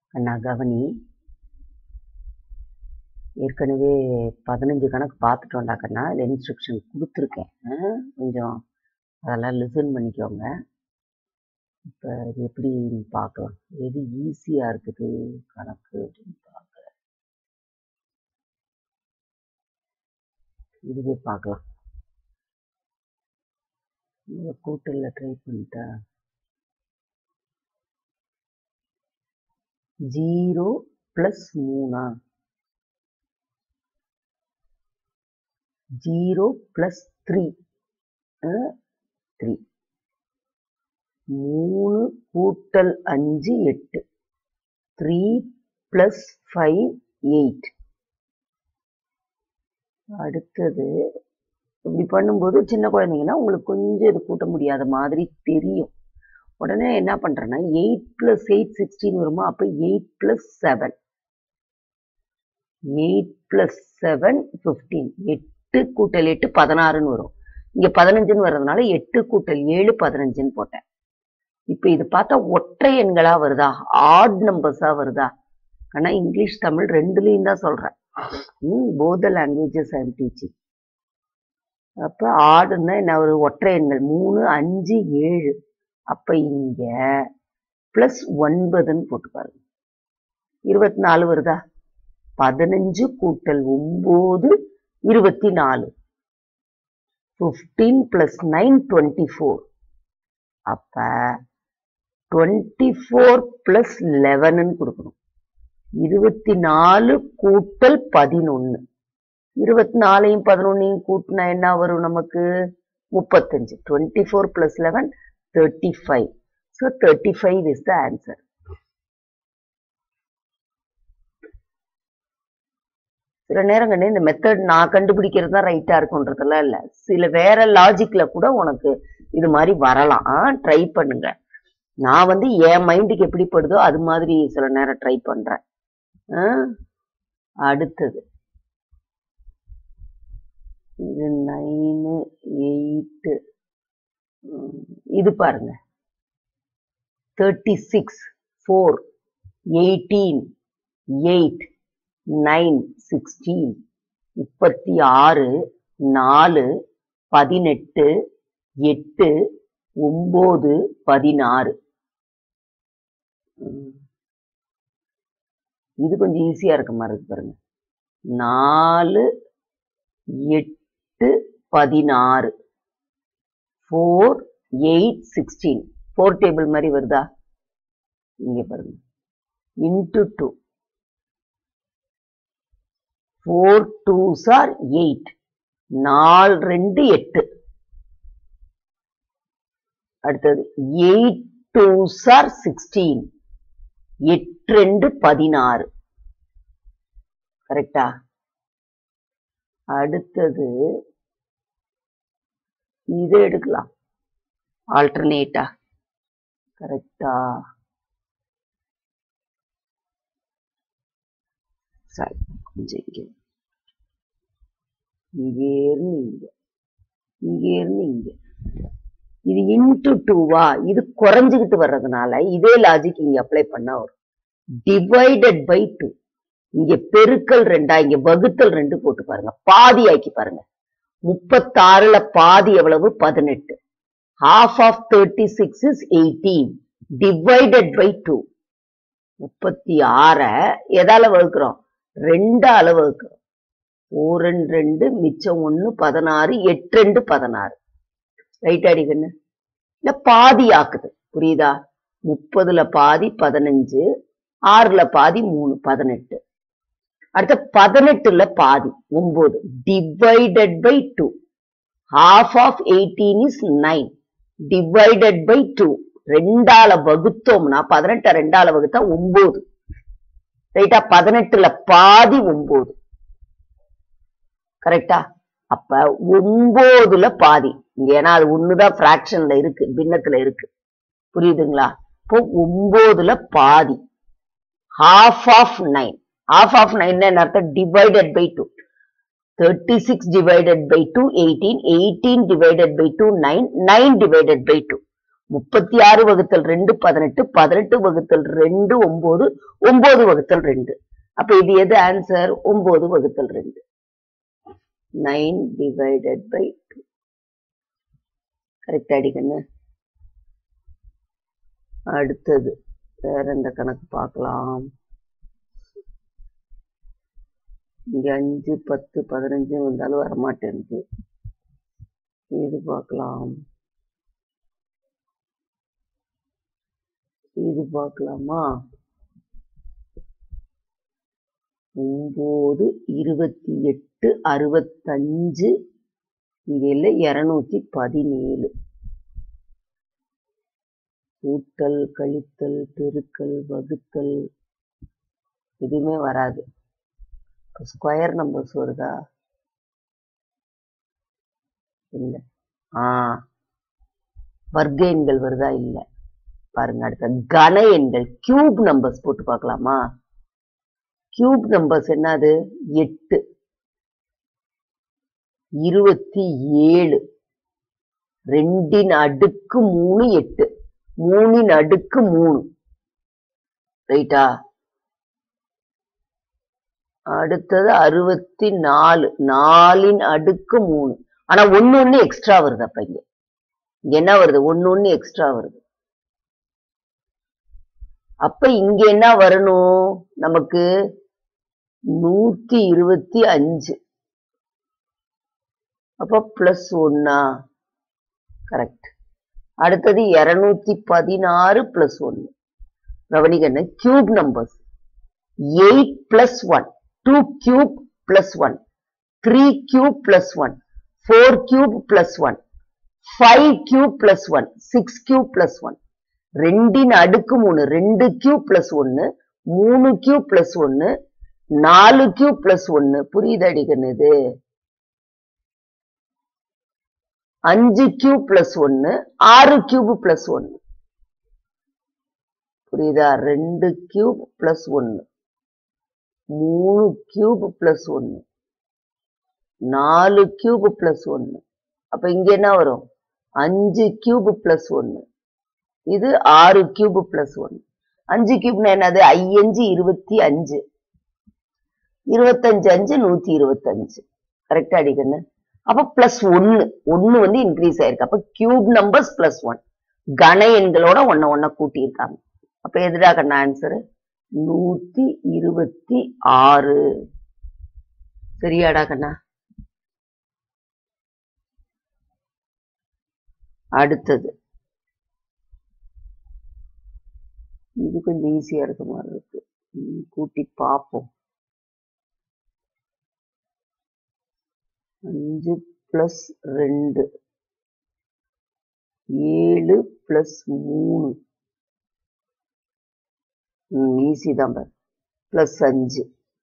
அண்ணா கவனி ஏற்கனவே பதினஞ்சு கணக்கு பார்த்துட்டோம்டா கண்ணா அதில் இன்ஸ்ட்ரக்ஷன் கொடுத்துருக்கேன் ஆ, கொஞ்சம் அதெல்லாம் லிசன் பண்ணிக்கோங்க இப்போ இது எப்படி பார்க்கலாம் எது ஈஸியாக இருக்குது கணக்கு அப்படின்னு பார்க்க இதுவே பார்க்கலாம் இந்த கூட்டலில் ட்ரை பண்ணிட்டா ஜீரோ ப்ளஸ் மூணா ஜீரோ ப்ளஸ் த்ரீ த்ரீ மூணு கூட்டல் அஞ்சு எட்டு த்ரீ ப்ளஸ் ஃபைவ் எயிட் அடுத்தது இப்படி பண்ணும்போது சின்ன குழந்தைங்கன்னா உங்களுக்கு கொஞ்சம் இது கூட்ட முடியாத மாதிரி தெரியும் உடனே என்ன பண்றேன்னா எயிட் பிளஸ் எயிட் சிக்ஸ்டீன் வருமா அப்போ eight plus seven eight plus seven fifteen எட்டு கூட்டல் எட்டு பதினாறுன்னு வரும் இங்க பதினஞ்சுன்னு வர்றதுனால எட்டு கூட்டல் ஏழு பதினஞ்சுன்னு போட்டேன் இப்போ இது பார்த்தா ஒற்றை எண்களா வருதா ஆட் நம்பர்ஸா வருதா ஆனா இங்கிலீஷ் தமிழ் ரெண்டுலையும் தான் சொல்றேன் போத லாங்குவேஜஸ் ஐம் டீச்சிங் அப்ப ஆடுன்னா என்ன ஒரு ஒற்றை எண்கள் மூணு அஞ்சு ஏழு அப்ப இங்க பிளஸ் ஒன்பதுன்னு போட்டு பாருங்க இருபத்தி நாலு வருதா பதினஞ்சு கூட்டல் ஒன்பது இருபத்தி நாலு fifteen plus nine twenty four அப்ப டுவெண்ட்டி ஃபோர் பிளஸ் லெவனுன்னு கொடுக்கணும் இருபத்தி நாலு கூட்டல் பதினொன்னு இருபத்தி நாலையும் பதினொன்னையும் கூட்டினா என்ன வரும் நமக்கு முப்பத்தஞ்சு twenty four plus eleven thirty five so thirty five is the answer சில நேரங்கள்ல இந்த மெத்தட் நான் கண்டுபிடிக்கிறது தான் ரைட்டா இருக்குன்றதெல்லாம் இல்ல சில வேற லாஜிக்ல கூட உனக்கு இது மாதிரி வரலாம் ட்ரை பண்ணுங்க நான் வந்து என் மைண்டுக்கு எப்படி படுதோ அது மாதிரி சில நேரம் ட்ரை பண்றேன் ஆ? அடுத்தது இது நைனு எயிட்டு இது பாருங்க thirty six four eighteen eight nine sixteen முப்பத்தி ஆறு நாலு பதினெட்டு எட்டு ஒன்பது பதினாறு ம். இது கொஞ்சம் ஈஸியா இருக்க மாதிரி இருக்கு பாருங்க நாலு எட்டு பதினாறு four eight sixteen four table மாதிரி வருதா இங்க பாருங்க into two four two sir eight நாலு ரெண்டு எட்டு அடுத்தது எயிட் டூ சார் சிக்ஸ்டீன் எட்டு ரெண்டு பதினாறு கரெக்டா அடுத்தது இது எடுக்கலாம் ஆல்டர்னேட்டா கரெக்டா சரி கொஞ்சம் இங்க இங்கே இருந்து இங்க இங்கே இருந்து இங்க இது இன்டு டூவா இது குறைஞ்சுக்கிட்டு வர்றதுனால இதே லாஜிக் இங்க அப்ளை பண்ணா வரும் டிவைடட் பை டூ இங்க பெருக்கல் ரெண்டா இங்க வகுத்தல் ரெண்டு போட்டு பாருங்க பாதி ஆக்கி பாருங்க முப்பத்தாறுல பாதி எவ்வளவு பதினெட்டு half of thirty six is eighteen divided by two முப்பத்தி ஆற எதால வகுக்கிறோம் ரெண்டால வகுக்கிறோம் ஓர் ரெண்டு ரெண்டு மிச்சம் ஒண்ணு பதினாறு எட்டு ரெண்டு பதினாறு ரைட் அடிக்கண்ணு இல்ல பாதி ஆக்குது புரியுதா முப்பதுல பாதி பதினஞ்சு ஆறுல பாதி மூணு பதினெட்டு அடுத்த பதினெட்டுல பாதி ஒன்பது divided by two half of eighteen is nine divided by two ரெண்டால வகுத்தோம்னா பதினெட்டை ரெண்டால வகுத்தா ஒன்பது ரைட்டா பதினெட்டுல பாதி ஒன்பது கரெக்டா அப்ப ஒன்பதுல பாதி இங்க ஏன்னா அது ஒண்ணுதான் பிராக்ஷன்ல இருக்கு பின்னத்துல இருக்கு புரியுதுங்களா இப்போ ஒன்பதுல பாதி half of nine half of nine அர்த்தம் divided by two thirty six divided by two eighteen eighteen divided by two nine nine divided by two முப்பத்தி ஆறு வகுத்தல் ரெண்டு பதினெட்டு பதினெட்டு வகுத்தல் ரெண்டு ஒன்பது ஒன்பது வகுத்தல் ரெண்டு அப்ப இது எது ஆன்சர் ஒன்பது வகுத்தல் ரெண்டு nine divided by two correct அடிக்கண்ணு அடுத்தது வேற எந்த கணக்கு பார்க்கலாம் இங்க அஞ்சு பத்து பதினஞ்சு வந்தாலும் வரமாட்டேங்குது இது பார்க்கலாம் இது பார்க்கலாமா ஒன்பது இருபத்தி எட்டு அறுபத்தஞ்சு இங்க இல்ல இருநூத்தி பதினேழு கூட்டல் கழித்தல் பெருக்கல் வகுத்தல் எதுவுமே வராது ஸ்கொயர் நம்பர்ஸ் வருதா இல்ல ஆ வர்க்க எண்கள் வருதா இல்ல பாருங்க அடுத்த கன எண்கள் கியூப் நம்பர்ஸ் போட்டு பார்க்கலாமா கியூப் நம்பர்ஸ் என்னது எட்டு இருபத்தி ஏழு ரெண்டின் அடுக்கு மூணு எட்டு மூணின் அடுக்கு மூணு ரைட்டா அடுத்தது அறுபத்தி நாலு நாலின் அடுக்கு மூணு ஆனா ஒண்ணு ஒண்ணு எக்ஸ்ட்ரா வருது அப்ப இங்க இங்க என்ன வருது ஒண்ணு ஒண்ணு எக்ஸ்ட்ரா வருது அப்ப இங்க என்ன வரணும் நமக்கு நூத்தி இருபத்தி அஞ்சு அப்ப பிளஸ் ஒன்னா கரெக்ட் அடுத்தது இருநூத்தி பதினாறு பிளஸ் ஒன்னு கவனிக்கணும் cube numbers eight plus one two cube plus one three cube plus one four cube plus one five cube plus one six cube plus one ரெண்டின் அடுக்கு மூணு ரெண்டு கியூப் பிளஸ் ஒன்னு மூணு கியூப் பிளஸ் ஒன்னு நாலு கியூப் பிளஸ் ஒன்னு புரியுது அடிக்கணும் இது அஞ்சு கியூப் பிளஸ் ஒன்னு ஆறு கியூப் பிளஸ் ஒன்னு புரியுதா ரெண்டு கியூப் பிளஸ் ஒன்னு மூணு கியூப் பிளஸ் ஒன்னு நாலு கியூப் பிளஸ் ஒன்னு அப்ப இங்க என்ன வரும் அஞ்சு கியூப் பிளஸ் ஒன்னு இது ஆறு கியூப் பிளஸ் ஒன்னு அஞ்சு கியூப்னா என்னது ஐயஞ்சு இருபத்தி அஞ்சு இருபத்தஞ்சு அஞ்சு நூத்தி இருபத்தஞ்சு கரெக்டா அடிக்கணும் அப்ப பிளஸ் ஒன்னு ஒன்னு வந்து இன்க்ரீஸ் ஆயிருக்கு அப்ப கியூப் நம்பர்ஸ் பிளஸ் ஒன் கன எண்களோட ஒன்ன ஒன்ன கூட்டியிருக்காங்க அப்ப எதுடா கண்ணா ஆன்சர் நூத்தி இருபத்தி ஆறு சரியாடா கண்ணா அடுத்தது இது கொஞ்சம் ஈஸியா இருக்க மாதிரி இருக்கு ம், கூட்டி பார்ப்போம் அஞ்சு பிளஸ் ரெண்டு ஏழு பிளஸ் மூணு ஈஸி தான் பாரு பிளஸ் அஞ்சு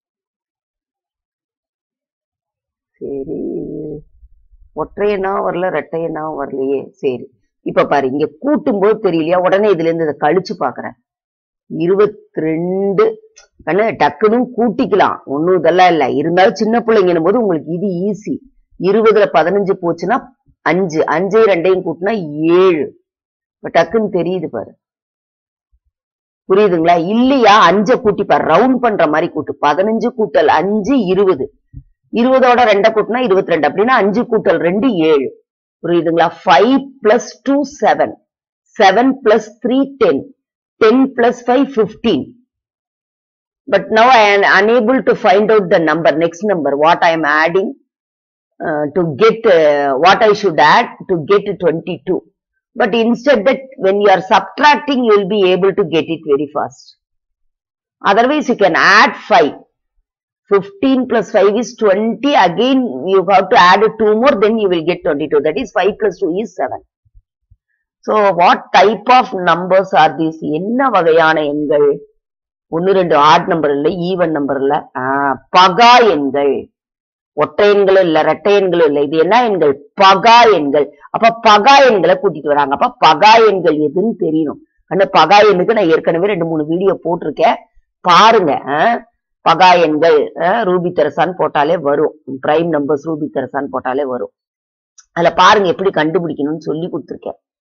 சரி இது ஒற்றையனா வரல ரெட்டையனா வரலையே சரி இப்ப பாரு இங்க கூட்டும் போது தெரியலையா உடனே இதுல இருந்து இதை கழிச்சு பாக்குறேன் இருபத்தி ரெண்டு கண்ணு டக்குன்னு கூட்டிக்கலாம் ஒண்ணும் இதெல்லாம் இல்ல இருந்தாலும் சின்ன பிள்ளைங்கன்னும் போது உங்களுக்கு இது ஈஸி இருபதுல பதினஞ்சு போச்சுன்னா அஞ்சு அஞ்சையும் ரெண்டையும் கூட்டினா ஏழு இப்ப டக்குன்னு தெரியுது பாரு புரியுதுங்களா இல்லையா அஞ்ச கூட்டி பாரு ரவுண்ட் பண்ற மாதிரி கூட்டு பதினஞ்சு கூட்டல் அஞ்சு இருபது இருபதோட ரெண்ட கூட்டினா இருபத்தி ரெண்டு அப்படின்னா அஞ்சு கூட்டல் ரெண்டு ஏழு புரியுதுங்களா five plus two seven seven plus three ten ten plus five fifteen but now I am unable to find out the number, next number, what I am adding uh, to get uh, what I should add to get 22. But instead that when you are subtracting, you will be able to get it very fast. Otherwise, you can add 5. 15 plus 5 is 20. Again, you have to add 2 more, then you will get 22. That is 5 plus 2 is 7. So, what type of numbers are these? என்ன வகையான எண்கள் ஒன்னு ரெண்டு odd number இல்ல even number இல்ல ஆஹ், பகா எண்கள் ஒற்றை எண்களும் இல்ல ரெட்டை எண்களும் இல்ல இது என்ன எண்கள் பகா எண்கள் அப்ப பகா எண்களை கூட்டிட்டு வராங்க அப்ப பகா எண்கள் எதுன்னு தெரியணும் அந்த பகா எண்ணுக்கு நான் ஏற்கனவே ரெண்டு மூணு வீடியோ போட்டிருக்கேன் பாருங்க ஆஹ், பகா எண்கள் ஆஹ், ரூபி தெரசான்னு போட்டாலே வரும் பிரைம் நம்பர்ஸ் ரூபி தெரசான்னு போட்டாலே வரும் அதுல பாருங்க எப்படி கண்டுபிடிக்கணும்னு சொல்லி கொடுத்துருக்கேன்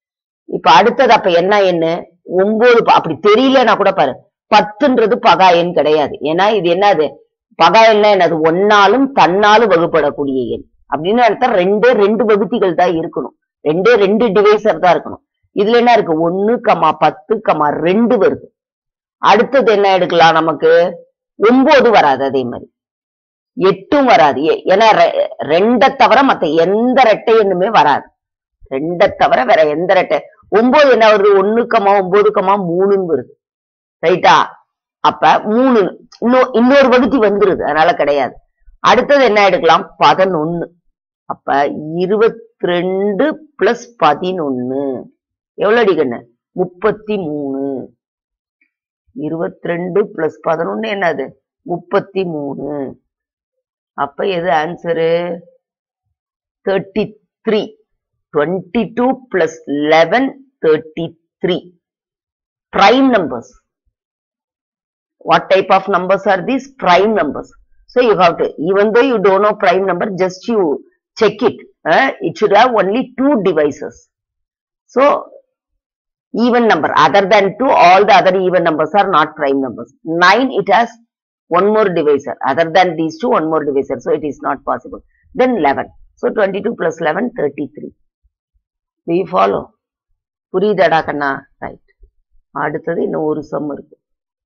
இப்ப அடுத்தது அப்ப என்ன என்ன ஒன்பது ப- அப்படி தெரியலன்னா கூட பாரு பத்துன்றது பகா எண் கிடையாது ஏன்னா இது என்னது பகா எண்ணா என்னது ஒன்னாலும் தன்னாலும் வகுப்படக்கூடிய எண் அப்படின்னு அர்த்தம் ரெண்டே ரெண்டு வகுத்திகள் தான் இருக்கணும் ரெண்டே ரெண்டு டிவைசர் தான் இருக்கணும் இதுல என்ன இருக்கு ஒன்னு கமா பத்து கமா ரெண்டு வருது அடுத்தது என்ன எடுக்கலாம் நமக்கு ஒன்பது வராது அதே மாதிரி எட்டும் வராது ஏ- ஏன்னா ரெ- ரெண்டை தவிர மத்த எந்த ரெட்டை எண்ணுமே வராது ரெண்டை தவிர வேற எந்த ரெட்டை ஒன்பது என்ன வருது ஒண்ணு கமா ஒன்பது கமா மூணுன்னு வருது ரைட்டா அப்ப மூணு இன்னும் இன்னொரு வகுத்தி வந்துருது அதனால கிடையாது அடுத்தது என்ன எடுக்கலாம் பதினொன்னு அப்ப இருபத்தி ரெண்டு பிளஸ் பதினொன்னு எவ்வளவு அடிக்கண்ணு முப்பத்தி மூணு இருபத்தி ரெண்டு பிளஸ் பதினொன்னு என்னது முப்பத்தி மூணு அப்ப எது answer thirty three twenty two plus eleven thirty three prime numbers. What type of numbers are these? Prime numbers. So you have to, even though you don't know prime number, just you check it. Uh, it should have only two devices. So even number, other than two, all the other even numbers are not prime numbers. Nine, it has one more divisor. Other than these two, one more divisor. So it is not possible. Then 11. So 22 plus 11, 33. Do you follow? புரியுதாடா கண்ணா right அடுத்தது இன்னும் ஒரு some இருக்கு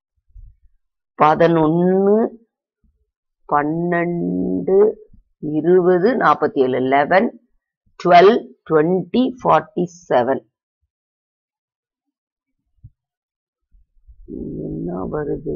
பதினொன்னு பன்னெண்டு இருபது நாற்பத்தி ஏழு eleven twelve twenty forty seven என்ன வருது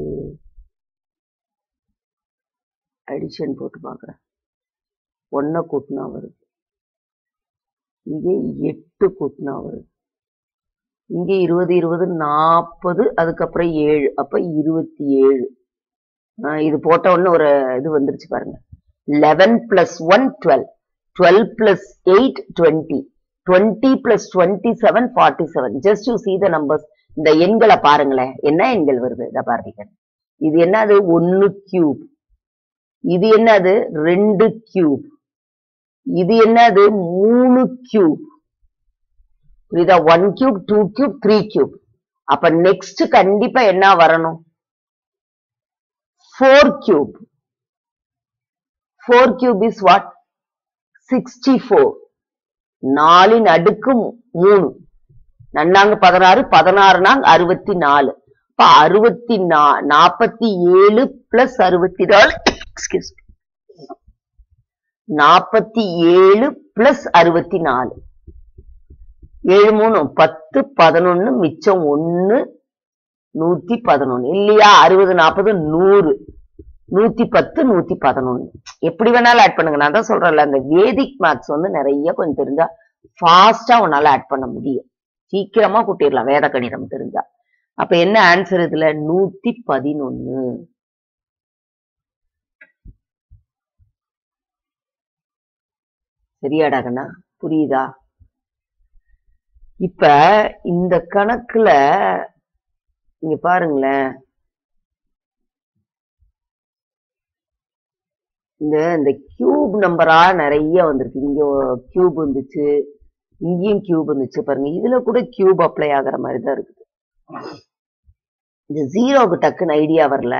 அடிஷன் போட்டு பார்க்குறேன் ஒன்றை கூட்டினா வருது இங்கே எட்டு கூட்டினா வருது இங்க இருபது இருபது நாற்பது அதுக்கப்புறம் ஏழு அப்ப இருபத்தி ஏழு ஆஹ் இது போட்ட உடனே ஒரு இது வந்துருச்சு பாருங்க eleven plus one twelve twelve plus eight twenty twenty plus twenty seven forty seven just you see the numbers இந்த எண்களை பாருங்களேன் என்ன எண்கள் வருது இதை பாருங்க இது என்னது ஒன்னு கியூப் இது என்னது ரெண்டு கியூப் இது என்னது மூணு கியூப் புரியுதா one cube two cube three cube அப்ப நெக்ஸ்ட் கண்டிப்பா என்ன வரணும் four cube four cube is what sixty four நாலின் அடுக்கு மூணு நன்னாங்க பதினாறு பதினாறுனாங்க அறுபத்தி நாலு அப்ப அறுபத்தி நா நாற்பத்தி ஏழு பிளஸ் அறுபத்தி நாலு எக்ஸ்கியூஸ் நாற்பத்தி ஏழு பிளஸ் அறுபத்தி நாலு ஏழு மூணு பத்து பதினொன்னு மிச்சம் ஒன்னு நூத்தி பதினொன்னு இல்லையா அறுபது நாற்பது நூறு நூத்தி பத்து நூத்தி பதினொன்னு எப்படி வேணாலும் ஆட் பண்ணுங்க நான் தான் சொல்றேன்ல அந்த வேதிக் மேத்ஸ் வந்து நிறைய கொஞ்சம் தெரிஞ்சா ஃபாஸ்டா உன்னால ஆட் பண்ண முடியும் சீக்கிரமா கூட்டிடலாம் வேத கணிதம் தெரிஞ்சா அப்ப என்ன ஆன்சர் இதுல நூத்தி பதினொன்னு சரியாடா கண்ணா புரியுதா இப்ப இந்த கணக்குல இங்க பாருங்களேன் இந்த இந்த கியூப் நம்பரா நிறைய வந்திருக்கு இங்க கியூப் வந்துச்சு இங்கேயும் கியூப் வந்துச்சு பாருங்க இதுல கூட கியூப் அப்ளை ஆகுற மாதிரி தான் இருக்குது இந்த ஜீரோக்கு டக்குன்னு ஐடியா வரல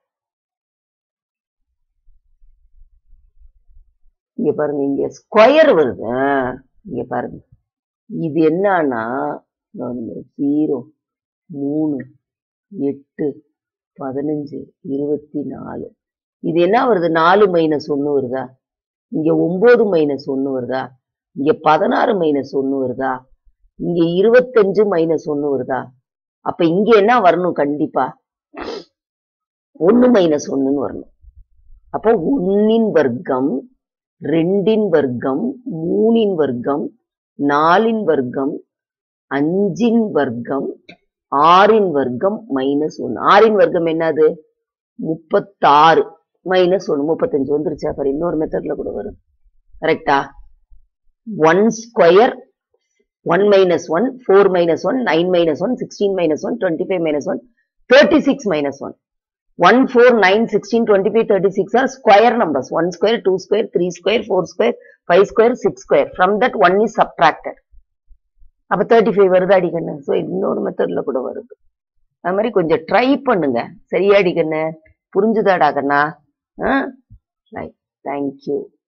இங்க பாருங்க இங்க ஸ்கொயர் வருது ஆ, இங்க பாருங்க இது என்னன்னா ஜீரோ மூணு எட்டு பதினஞ்சு இருபத்தி நாலு இது என்ன வருது நாலு மைனஸ் ஒன்னு வருதா இங்க ஒன்பது மைனஸ் ஒன்னு வருதா இங்க பதினாறு மைனஸ் ஒன்னு வருதா இங்க இருபத்தஞ்சு மைனஸ் ஒன்னு வருதா அப்ப இங்க என்ன வரணும் கண்டிப்பா ஒன்னு மைனஸ் ஒன்னுன்னு வரணும் அப்போ ஒன்னின் வர்க்கம் ரெண்டின் வர்க்கம் மூணின் வர்க்கம் நாலின் வர்க்கம் அஞ்சின் வர்க்கம் ஆறின் வர்க்கம் மைனஸ் ஒன்னு ஆறின் வர்க்கம் என்னது முப்பத்தாறு மைனஸ் ஒன்னு முப்பத்தஞ்சு வந்துருச்சா பாரு இன்னொரு மெத்தட்ல கூட வரும் கரெக்டா one square one minus one four minus one nine minus one sixteen minus one twenty five minus one thirty six minus one one four nine sixteen twenty five thirty six are square numbers one square two square three square four square five square six square from that one is subtracted அப்ப thirty five வருதாடி கண்ணு so இன்னொரு மெத்தட்ல கூட வருது அது மாதிரி கொஞ்சம் ட்ரை பண்ணுங்க சரியாடி கண்ணு புரிஞ்சுதாடா கண்ணா ரைட் தேங்க்யூ